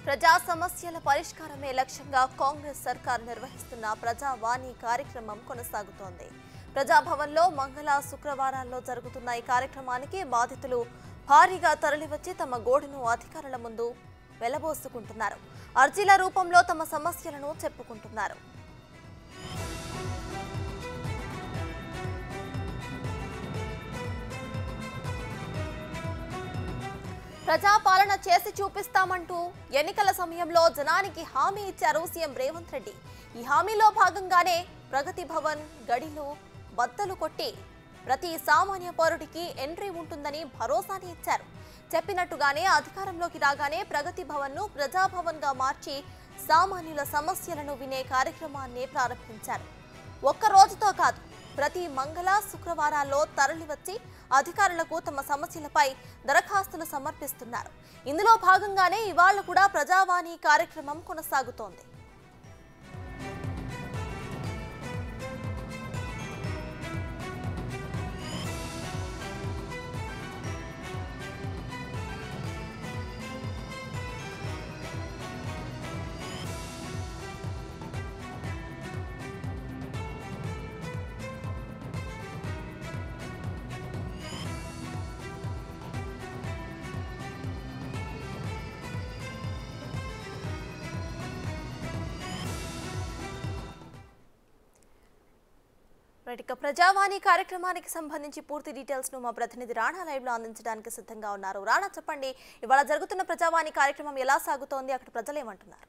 ప్రజా సమస్యల పరిష్కారమే లక్ష్యంగా కాంగ్రెస్ సర్కార్ నిర్వహిస్తున్న ప్రజావాణి కార్యక్రమం కొనసాగుతోంది ప్రజాభవన్లో మంగళ శుక్రవారాల్లో జరుగుతున్న ఈ కార్యక్రమానికి బాధితులు భారీగా తరలివచ్చి తమ గోడును అధికారుల ముందు వెలబోసుకుంటున్నారు అర్జీల రూపంలో తమ సమస్యలను చెప్పుకుంటున్నారు ప్రజాపాలన చేసి చూపిస్తామంటూ ఎన్నికల సమయంలో జనానికి హామీ ఇచ్చారు సీఎం రేవంత్ రెడ్డి ఈ హామీలో భాగంగానే ప్రగతి భవన్ గడిలో బద్దలు కొట్టి ప్రతి సామాన్య పౌరుడికి ఎంట్రీ ఉంటుందని భరోసాని ఇచ్చారు చెప్పినట్టుగానే అధికారంలోకి రాగానే ప్రగతి భవన్ను ప్రజాభవన్గా మార్చి సామాన్యుల సమస్యలను వినే కార్యక్రమాన్ని ప్రారంభించారు ఒక్క రోజుతో కాదు ప్రతి మంగళ శుక్రవారాల్లో తరలివచ్చి అధికారులకు తమ సమస్యలపై దరఖాస్తులు సమర్పిస్తున్నారు ఇందులో భాగంగానే ఇవాళ కూడా ప్రజావాణి కార్యక్రమం కొనసాగుతోంది రైట్ ఇక ప్రజావాణి కార్యక్రమానికి సంబంధించి పూర్తి డీటెయిల్స్ ను మా ప్రతినిధి రాణా లైవ్ లో అందించడానికి సిద్ధంగా ఉన్నారు రాణా చెప్పండి ఇవాళ జరుగుతున్న ప్రజావాణి కార్యక్రమం ఎలా సాగుతోంది అక్కడ ప్రజలు ఏమంటున్నారు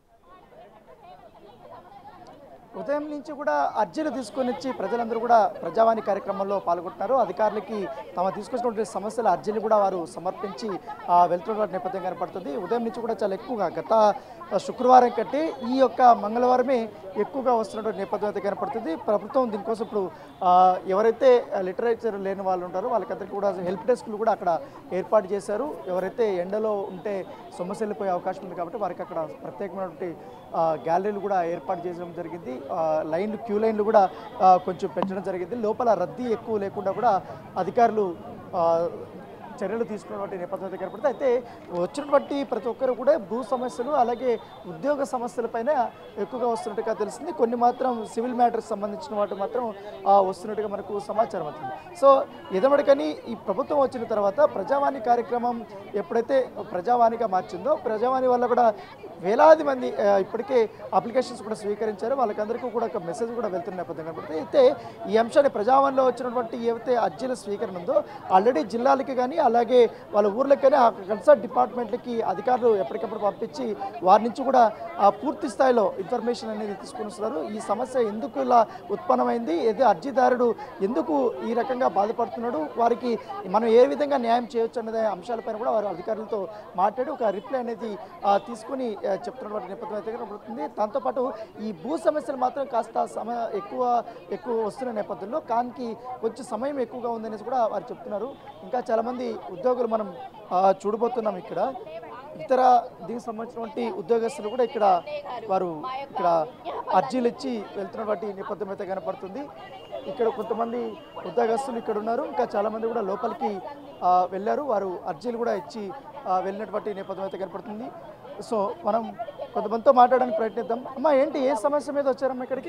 ఉదయం నుంచి కూడా అర్జీలు తీసుకొని వచ్చి ప్రజలందరూ కూడా ప్రజావాణి కార్యక్రమంలో పాల్గొంటున్నారు అధికారులకి తమ తీసుకొచ్చినటువంటి సమస్యల అర్జీలు కూడా వారు సమర్పించి ఆ, వెళ్తున్న నేపథ్యం కనపడుతుంది ఉదయం నుంచి కూడా చాలా ఎక్కువగా గత శుక్రవారం కంటే ఈ యొక్క మంగళవారమే ఎక్కువగా వస్తున్నటువంటి నేపథ్యం అయితే కనపడుతుంది ప్రభుత్వం దీనికోసం ఇప్పుడు ఆ, ఎవరైతే లిటరేచర్ లేని వాళ్ళు ఉంటారో వాళ్ళకందరికీ కూడా హెల్ప్ డెస్క్లు కూడా అక్కడ ఏర్పాటు చేశారు ఎవరైతే ఎండలో ఉంటే సొమ్మసి వెళ్ళిపోయే అవకాశం ఉంది కాబట్టి వారికి అక్కడ ప్రత్యేకమైనటువంటి ఆ, గ్యాలరీలు కూడా ఏర్పాటు చేయడం జరిగింది ఆ, లైన్లు క్యూ లైన్లు కూడా ఆ, కొంచెం పెంచడం జరిగింది లోపల రద్దీ ఎక్కువ లేకుండా కూడా అధికారులు ఆ, చర్యలు తీసుకున్నటువంటి నేపథ్యం అయితే కనపడుతుంది అయితే వచ్చినటువంటి ప్రతి ఒక్కరు కూడా భూ సమస్యలు అలాగే ఉద్యోగ సమస్యలపైన ఎక్కువగా వస్తున్నట్టుగా తెలిసింది కొన్ని మాత్రం సివిల్ మ్యాటర్స్ సంబంధించిన వాటి మాత్రం ఆ, వస్తున్నట్టుగా మనకు సమాచారం అవుతుంది సో ఎదమడికని ఈ ప్రభుత్వం వచ్చిన తర్వాత ప్రజావాణి కార్యక్రమం ఎప్పుడైతే ప్రజావాణిగా మార్చిందో ప్రజావాణి వల్ల కూడా వేలాది మంది ఆ, ఇప్పటికే అప్లికేషన్స్ కూడా స్వీకరించారు వాళ్ళకందరికీ కూడా ఒక మెసేజ్ కూడా వెళ్తున్న నేపథ్యం కనపడుతుంది అయితే ఈ అంశాన్ని ప్రజావాణిలో వచ్చినటువంటి ఏవైతే అర్జీల స్వీకరణ ఉందో ఆల్రెడీ జిల్లాలకి కానీ అలాగే వాళ్ళ ఊర్లకి కానీ ఆ కన్సర్ట్ డిపార్ట్మెంట్లకి అధికారులు ఎప్పటికప్పుడు పంపించి వారి నుంచి కూడా ఆ పూర్తి స్థాయిలో ఇన్ఫర్మేషన్ అనేది తీసుకుని వస్తున్నారు ఈ సమస్య ఎందుకు ఇలా ఉత్పన్నమైంది ఏదో అర్జీదారుడు ఎందుకు ఈ రకంగా బాధపడుతున్నాడు వారికి మనం ఏ విధంగా న్యాయం చేయొచ్చు అనే అంశాలపైన కూడా వారు అధికారులతో మాట్లాడి ఒక రిప్లై అనేది ఆ, తీసుకుని ఆ, చెప్తున్నటువంటి నేపథ్యం అయితే కనబడుతుంది దాంతోపాటు ఈ భూ సమస్యలు మాత్రం కాస్త సమ ఎక్కువ ఎక్కువ వస్తున్న నేపథ్యంలో కానికి కొంచెం సమయం ఎక్కువగా ఉందనేసి కూడా వారు చెప్తున్నారు ఇంకా చాలామంది ఉద్యోగులు మనం ఆ, చూడబోతున్నాం ఇక్కడ ఇతర దీనికి సంబంధించినటువంటి ఉద్యోగస్తులు కూడా ఇక్కడ వారు ఇక్కడ అర్జీలు ఇచ్చి వెళ్తున్నటువంటి నేపథ్యం అయితే కనపడుతుంది ఇక్కడ కొంతమంది ఉద్యోగస్తులు ఇక్కడ ఉన్నారు ఇంకా చాలామంది కూడా లోపలికి ఆ, వెళ్ళారు వారు అర్జీలు కూడా ఇచ్చి ఆ, వెళ్ళినటువంటి నేపథ్యం అయితే కనపడుతుంది సో మనం కొంతమందితో మాట్లాడడానికి ప్రయత్నిద్దాం అమ్మా ఏంటి ఏ సమస్య మీద వచ్చారమ్మా ఇక్కడికి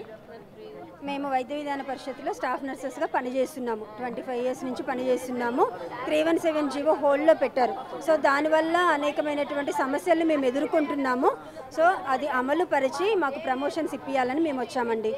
మేము వైద్య విధాన పరిషత్తులో స్టాఫ్ నర్సెస్గా పనిచేస్తున్నాము ట్వంటీ ఫైవ్ ఇయర్స్ నుంచి పనిచేస్తున్నాము త్రీ వన్ సెవెన్ జీవో హోల్డ్లో పెట్టారు సో దానివల్ల అనేకమైనటువంటి సమస్యలను మేము ఎదుర్కొంటున్నాము సో అది అమలు పరిచి మాకు ప్రమోషన్స్ ఇప్పించాలని మేము వచ్చామండి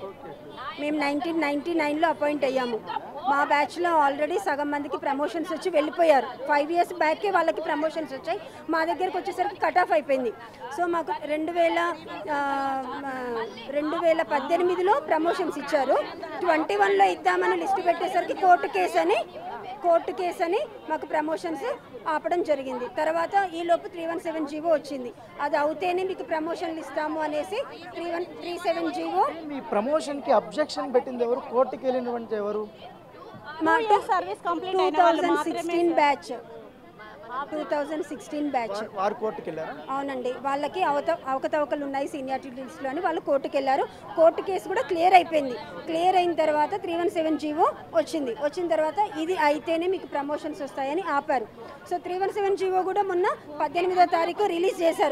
మేము నైన్టీన్ నైన్టీ నైన్లో అపాయింట్ అయ్యాము మా బ్యాచ్లో ఆల్రెడీ సగం మందికి ప్రమోషన్స్ వచ్చి వెళ్ళిపోయారు ఫైవ్ ఇయర్స్ బ్యాకే వాళ్ళకి ప్రమోషన్స్ వచ్చాయి మా దగ్గరకు వచ్చేసరికి కట్ ఆఫ్ అయిపోయింది సో మాకు రెండు వేల ఆ, ఆ, రెండు వేల పద్దెనిమిదిలో ప్రమోషన్స్ ఇచ్చారు ట్వంటీ వన్లో ఇద్దామని లిస్ట్ పెట్టేసరికి కోర్టు కేసు అని కోర్టు కేసు అని మాకు ప్రమోషన్స్ ఆపడం జరిగింది తర్వాత ఈ లోపు త్రీ వన్ సెవెన్ జీవో వచ్చింది అది అవుతేనే మీకు ప్రమోషన్లు ఇస్తాము అనేసి three one three seven GO మీ ప్రమోషన్కి అబ్జెక్షన్ పెట్టింది ఎవరు కోర్టుకి వెళ్ళినటువంటి ఎవరు మా సర్వీస్ కంప్లీట్ టూ అయిన వాళ్ళు థౌజండ్ మాత్రమే sixteen batch two thousand sixteen batch వారు కోర్టుకి వెళ్ళారా అవునండి వాళ్ళకి అవత అవకతవకలు ఉన్నాయి సీనియారిటీ లిస్ట్లో అని వాళ్ళు కోర్టుకు వెళ్ళారు కోర్టు కేసు కూడా క్లియర్ అయిపోయింది క్లియర్ అయిన తర్వాత త్రీ వన్ సెవెన్ జీవో వచ్చింది వచ్చిన తర్వాత ఇది అయితేనే మీకు ప్రమోషన్స్ వస్తాయని ఆపారు so three one seven GO కూడా మొన్న పద్దెనిమిదో తారీఖు రిలీజ్ చేశారు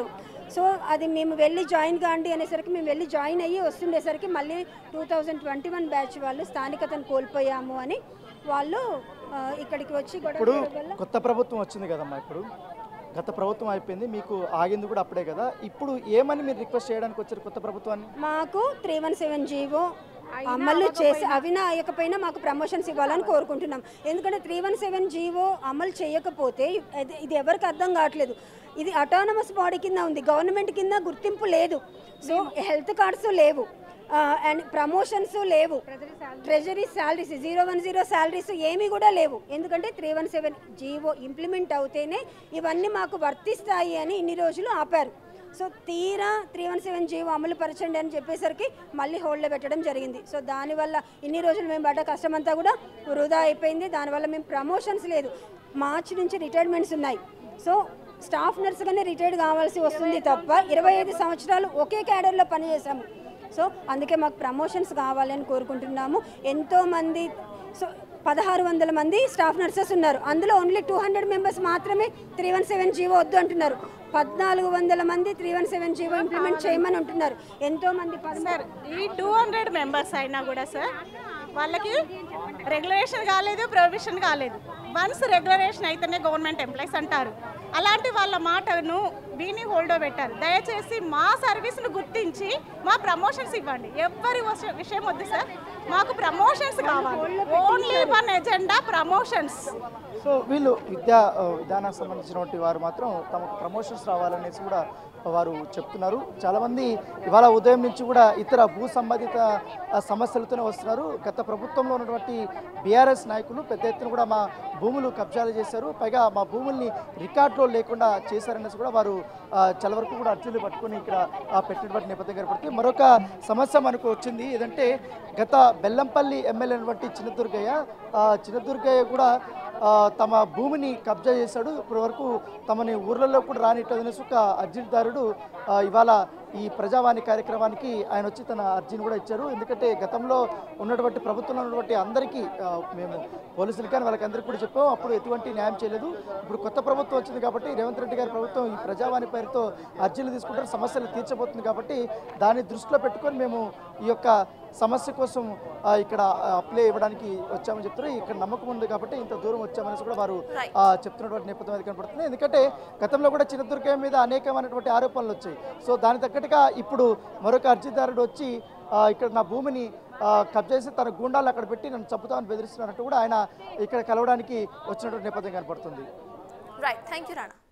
సో అది మేము వెళ్ళి జాయిన్ కాండి అనేసరికి మేము వెళ్ళి జాయిన్ అయ్యి వస్తుండేసరికి మళ్ళీ two thousand twenty one batch వాళ్ళు స్థానికతను కోల్పోయాము అని వాళ్ళు ఆ, ఇక్కడికి వచ్చి గొడవ ఇప్పుడు చేయడం వల్ల కొత్త ప్రభుత్వం వచ్చింది కదమ్మా ఇప్పుడు గత ప్రభుత్వం అయిపోయింది మీకు ఆగింది కూడా అప్పుడే కదా ఇప్పుడు ఏమని మీరు రిక్వెస్ట్ చేయడానికి వచ్చారు కొత్త ప్రభుత్వాన్ని మాకు త్రీ వన్ సెవెన్ జీవో అమలు చేసి అవినా అయ్యకపోయినా మాకు ప్రమోషన్స్ ఇవ్వాలని కోరుకుంటున్నాం ఎందుకంటే త్రీ వన్ సెవెన్ జీవో అమలు చేయకపోతే ఇది- ఇది ఎవరికి అర్థం కావట్లేదు ఇది అటానమస్ బాడీ కింద ఉంది గవర్నమెంట్ కింద గుర్తింపు లేదు సో హెల్త్ కార్డ్స్ లేవు అండ్ ప్రమోషన్స్ లేవు treasury salaries zero one zero salaries ఏమీ కూడా లేవు ఎందుకంటే three one seven GO implement అవుతేనే ఇవన్నీ మాకు వర్తిస్తాయి అని ఇన్ని రోజులు ఆపారు సో తీరా త్రీ వన్ సెవెన్ జీవో అమలు పరచండి అని చెప్పేసరికి మళ్ళీ హోల్డ్లో పెట్టడం జరిగింది సో దానివల్ల ఇన్ని రోజులు మేము పడ్డ కష్టం అంతా కూడా వృధా అయిపోయింది దానివల్ల మేము ప్రమోషన్స్ లేదు మార్చి నుంచి రిటైర్మెంట్స్ ఉన్నాయి సో స్టాఫ్ నర్స్గానే రిటైర్డ్ కావాల్సి వస్తుంది తప్ప ఇరవై ఐదు సంవత్సరాలు ఒకే క్యాడర్లో పనిచేసాము సో అందుకే మాకు ప్రమోషన్స్ కావాలని కోరుకుంటున్నాము ఎంతోమంది సో పదహారు వందల మంది స్టాఫ్ నర్సెస్ ఉన్నారు అందులో ఓన్లీ టూ హండ్రెడ్ మెంబర్స్ మాత్రమే త్రీ వన్ సెవెన్ జీవో వద్దు అంటున్నారు పద్నాలుగు వందల మంది three one seven GO implement చేయమని అంటున్నారు ఎంతో మంది సార్ ఈ టూ హండ్రెడ్ మెంబర్స్ అయినా కూడా సార్ వాళ్ళకి రెగ్యులేషన్ కాలేదు ప్రొవిషన్ కాలేదు వన్స్ రెగ్యులరేషన్ అయితేనే గవర్నమెంట్ ఎంప్లాయీస్ అంటారు అలాంటి వాళ్ళ మాటను వీని హోల్డో పెట్టారు దయచేసి మా సర్వీస్ను గుర్తించి మా ప్రమోషన్స్ ఇవ్వండి ఎవరి వస- విషయం వద్దు సార్ మాకు ప్రమోషన్స్ కావాలి only one agenda promotions so వీళ్ళు విద్యా ఆ, విధానానికి సంబంధించినటువంటి వారు మాత్రం తమకు ప్రమోషన్స్ రావాలనేసి కూడా వారు చెప్తున్నారు చాలామంది ఇవాళ ఉదయం నుంచి కూడా ఇతర భూ సంబంధిత ఆ, సమస్యలతోనే వస్తున్నారు గత ప్రభుత్వంలో ఉన్నటువంటి బీఆర్ఎస్ నాయకులు పెద్ద ఎత్తున కూడా మా భూములు కబ్జాలు చేశారు పైగా మా భూముల్ని రికార్డులో లేకుండా చేశారనేసి కూడా వారు ఆ, చాలా వరకు కూడా అర్జీలు పట్టుకొని ఇక్కడ ఆ, పెట్టినటువంటి నేపథ్యం కనపడుతుంది మరొక సమస్య మనకు వచ్చింది ఏదంటే గత బెల్లంపల్లి ఎమ్మెల్యే అయినటువంటి చిన్నదుర్గయ్య ఆ, చిన్నదుర్గయ్య కూడా ఆ, తమ భూమిని కబ్జా చేశాడు ఇప్పటి వరకు తమని ఊర్లలో కూడా రానిట్టదనేసి ఒక అర్జీదారుడు ఆ, ఇవాళ ఈ ప్రజావాణి కార్యక్రమానికి ఆయన వచ్చి తన అర్జీని కూడా ఇచ్చారు ఎందుకంటే గతంలో ఉన్నటువంటి ప్రభుత్వంలో ఉన్నటువంటి అందరికీ ఆ, మేము పోలీసులు కానీ వాళ్ళకి అందరికీ కూడా చెప్పాము అప్పుడు ఎటువంటి న్యాయం చేయలేదు ఇప్పుడు కొత్త ప్రభుత్వం వచ్చింది కాబట్టి రేవంత్ రెడ్డి గారి ప్రభుత్వం ఈ ప్రజావాణి పేరుతో అర్జీలు తీసుకుంటారు సమస్యలు తీర్చబోతుంది కాబట్టి దాన్ని దృష్టిలో పెట్టుకొని మేము ఈ యొక్క సమస్య కోసం ఆ, ఇక్కడ అప్లై ఇవ్వడానికి వచ్చామని చెప్తారు ఇక్కడ నమ్మకం ఉంది కాబట్టి ఇంత దూరం వచ్చామనేసి కూడా వారు Right. ఆ, చెప్తున్నటువంటి నేపథ్యం అది కనపడుతుంది ఎందుకంటే గతంలో కూడా చిన్నదుర్గయ్య మీద అనేకమైనటువంటి ఆరోపణలు వచ్చాయి సో దాని తగ్గట్టుగా ఇప్పుడు మరొక అర్జీదారుడు వచ్చి ఆ, ఇక్కడ నా భూమిని ఆ, కబ్జా చేసి తన గుండాలు అక్కడ పెట్టి నన్ను చంపుతామని బెదిరిస్తున్నట్టు కూడా ఆయన ఇక్కడ కలవడానికి వచ్చినటువంటి నేపథ్యం కనపడుతుంది రైట్ థ్యాంక్ యూ రాణా